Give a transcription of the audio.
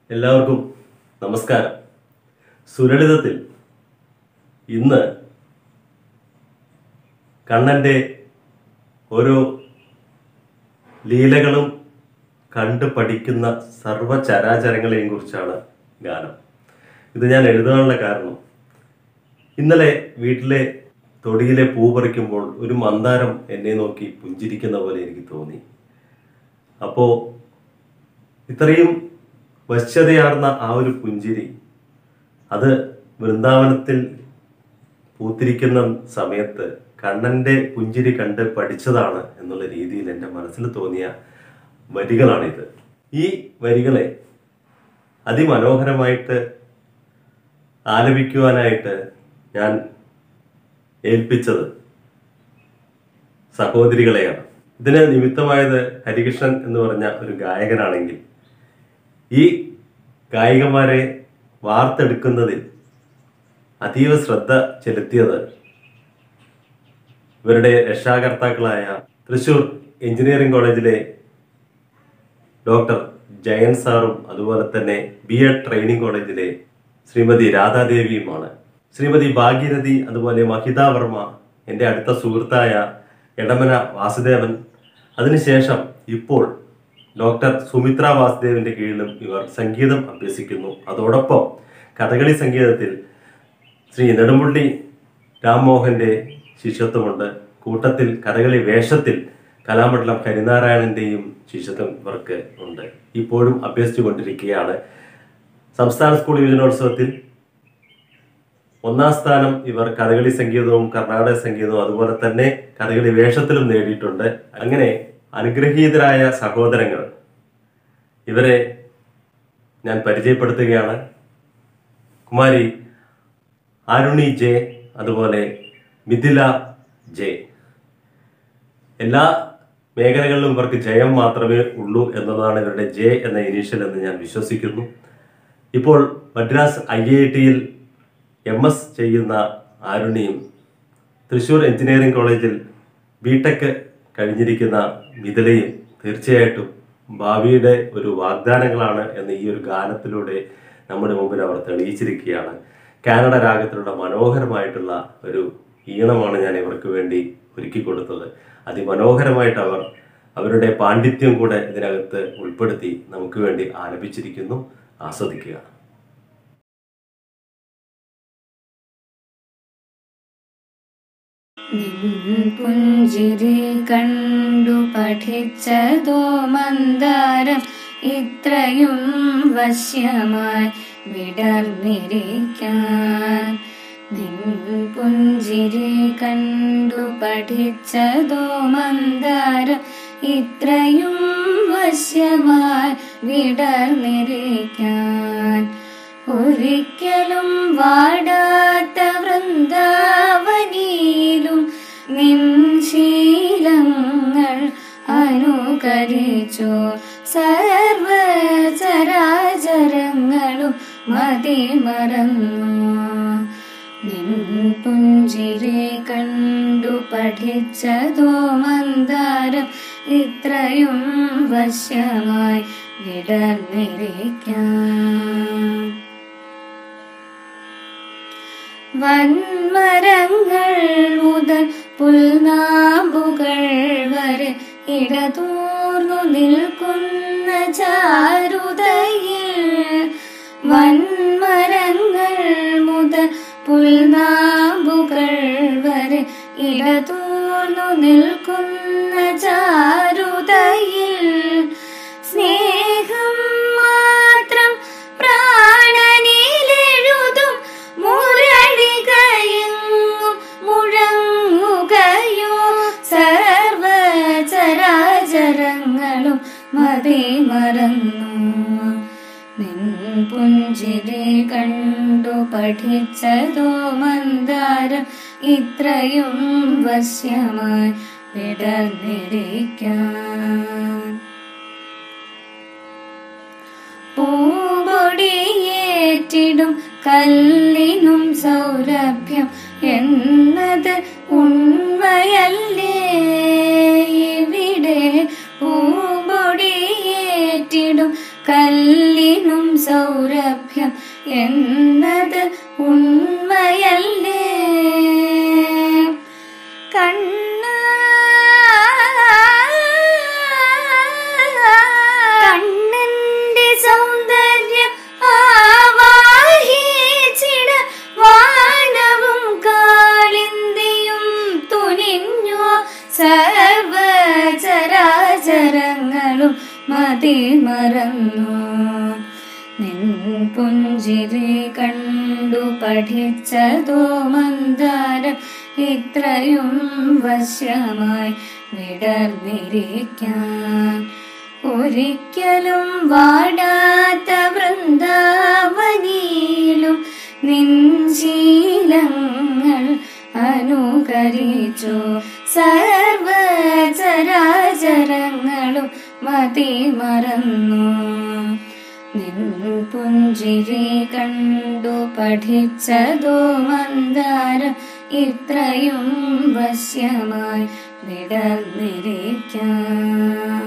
എല്ലാവർക്കും നമസ്കാരം സുലളിതത്തിൽ ഇന്ന് കണ്ണൻ്റെ ഓരോ ലീലകളും കണ്ട് പഠിക്കുന്ന സർവചരാചരങ്ങളെയും കുറിച്ചാണ് ഗാനം ഇത് ഞാൻ എഴുതാനുള്ള കാരണം ഇന്നലെ വീട്ടിലെ തൊടിയിലെ പൂ പറിക്കുമ്പോൾ ഒരു മന്ദാരം എന്നെ നോക്കി പുഞ്ചിരിക്കുന്ന പോലെ എനിക്ക് തോന്നി അപ്പോൾ ഇത്രയും വശ്യതയാർന്ന ആ ഒരു പുഞ്ചിരി അത് വൃന്ദാവനത്തിൽ പൂത്തിരിക്കുന്ന സമയത്ത് കണ്ണൻ്റെ പുഞ്ചിരി കണ്ട് പഠിച്ചതാണ് എന്നുള്ള രീതിയിൽ എൻ്റെ മനസ്സിൽ തോന്നിയ വരികളാണിത് ഈ വരികളെ അതിമനോഹരമായിട്ട് ആലപിക്കുവാനായിട്ട് ഞാൻ ഏൽപ്പിച്ചത് സഹോദരികളെയാണ് ഇതിന് നിമിത്തമായത് ഹരികൃഷ്ണൻ എന്ന് പറഞ്ഞ ഒരു ഗായകനാണെങ്കിൽ ഈ ഗായികമാരെ വാർത്തെടുക്കുന്നതിൽ അതീവ ശ്രദ്ധ ചെലുത്തിയത് ഇവരുടെ രക്ഷാകർത്താക്കളായ തൃശൂർ എഞ്ചിനീയറിംഗ് കോളേജിലെ ഡോക്ടർ ജയൻ സാറും അതുപോലെ തന്നെ ബി എഡ് ട്രെയിനിങ് കോളേജിലെ ശ്രീമതി രാധാദേവിയുമാണ് ശ്രീമതി ഭാഗീരഥി അതുപോലെ മഹിത വർമ്മ എൻ്റെ അടുത്ത സുഹൃത്തായ എടമന വാസുദേവൻ അതിനുശേഷം ഇപ്പോൾ ഡോക്ടർ സുമിത്ര വാസുദേവിന്റെ കീഴിലും ഇവർ സംഗീതം അഭ്യസിക്കുന്നു അതോടൊപ്പം കഥകളി സംഗീതത്തിൽ ശ്രീ നെടുമുള്ളി രാംമോഹന്റെ ശിഷ്യത്വമുണ്ട് കൂട്ടത്തിൽ കഥകളി വേഷത്തിൽ കലാമണ്ഡലം ഹരിനാരായണന്റെയും ശിഷ്യത്വം ഇവർക്ക് ഉണ്ട് ഇപ്പോഴും അഭ്യസിച്ചു കൊണ്ടിരിക്കുകയാണ് സംസ്ഥാന സ്കൂൾ യുവജനോത്സവത്തിൽ ഒന്നാം സ്ഥാനം ഇവർ കഥകളി സംഗീതവും കർണാടക സംഗീതവും അതുപോലെ തന്നെ കഥകളി വേഷത്തിലും നേടിയിട്ടുണ്ട് അങ്ങനെ അനുഗ്രഹീതരായ സഹോദരങ്ങൾ ഇവരെ ഞാൻ പരിചയപ്പെടുത്തുകയാണ് കുമാരി അരുണി ജെ അതുപോലെ മിഥില ജെ എല്ലാ മേഖലകളിലും ഇവർക്ക് ജയം മാത്രമേ ഉള്ളൂ എന്നുള്ളതാണ് ഇവരുടെ ജെ എന്ന ഇനീഷ്യൽ എന്ന് ഞാൻ വിശ്വസിക്കുന്നു ഇപ്പോൾ മദ്രാസ് ഐ ഐ ടിയിൽ എം എസ് ചെയ്യുന്ന ആരുണിയും തൃശ്ശൂർ എഞ്ചിനീയറിംഗ് കോളേജിൽ ബിടെക് കഴിഞ്ഞിരിക്കുന്ന മിഥിലയും തീർച്ചയായിട്ടും ഭാവിയുടെ ഒരു വാഗ്ദാനങ്ങളാണ് എന്ന് ഈ ഒരു ഗാനത്തിലൂടെ നമ്മുടെ മുമ്പിൽ അവർ തെളിയിച്ചിരിക്കുകയാണ് കാനഡ രാഗത്തിലുള്ള മനോഹരമായിട്ടുള്ള ഒരു ഈണമാണ് ഞാൻ ഇവർക്ക് വേണ്ടി ഒരുക്കി കൊടുത്തത് അതിമനോഹരമായിട്ട് അവർ അവരുടെ പാണ്ഡിത്യം കൂടെ ഇതിനകത്ത് ഉൾപ്പെടുത്തി നമുക്ക് വേണ്ടി ആലപിച്ചിരിക്കുന്നു ആസ്വദിക്കുക നിൻ പുഞ്ചിരി കണ്ടു പഠിച്ചതോ മന്ദാരം ഇത്രയും വശ്യമായി വിടർന്നിരിക്കാൻ നിൻ പുഞ്ചിരി കണ്ടു പഠിച്ചതോ മന്ദാരം ഇത്രയും വശ്യമായി വിടർന്നിരിക്കാൻ ഒരിക്കലും വാടാത്ത വൃന്ദാവനിയിലും നിൻ ശീലങ്ങൾ അനുകരിച്ചു സർവചരാചരങ്ങളും മതിമറന്നു നിൻ പുഞ്ചിരി കണ്ടു പഠിച്ചതോ മന്ദാരം ഇത്രയും വശ്യമായി വിടർന്നിരിക്കാൻ വൻമരങ്ങൾ മുതൽ പുൽനാമ്പുകൾ വരെ ഇടതൂർന്നു നിൽക്കുന്ന ചാരുതയിൽ വൻമരങ്ങൾ മുതൽ പുൽനാമ്പുകൾ വരെ ഇടതൂർന്നു നിൽക്കുന്ന ചാരുതയിൽ സ്നേഹം മാത്രം പ്രാണനിലെഴുതും മുരളികയെങ്ങും മുഴങ്ങുകയോ സർവചരാചരങ്ങളും മതിമറന്നു നിൻ പുഞ്ചിരി കണ്ടു പഠിച്ചതോ മന്ദാരം ഇത്രയും വശ്യമായി വിടർന്നിരിക്കാൻ പൂമ്പൊടിയേറ്റിടും കല്ലിനും സൗരഭ്യം എന്നത് ഉണ്മയല്ലേ ഇവിടെ പൂമ്പൊടിയേറ്റിടും കല്ലിനും സൗ എന്നത് ഉണ്മയല്ലേ കണ്ണ കണ്ണന്റെ സൗന്ദര്യം ആവാഹിച്ചിട വാനവും കാളിന്തിയും തുനിഞ്ഞു സർവചരാചരങ്ങളും മതിമറന്നു നിൻ പുഞ്ചിരി കണ്ടു പഠിച്ചതോ മന്ദാരം ഇത്രയും വശ്യമായി വിടർന്നിരിക്കാൻ ഒരിക്കലും വാടാത്ത വൃന്ദാവനിയിലും നിൻ ശീലങ്ങൾ അനുകരിച്ചു സർവചരാചരങ്ങളും മതിമറന്നു നിൻ പുഞ്ചിരി കണ്ടു പഠിച്ചതോ മന്ദാരം ഇത്രയും വശ്യമായി വിടർന്നിരിക്കാൻ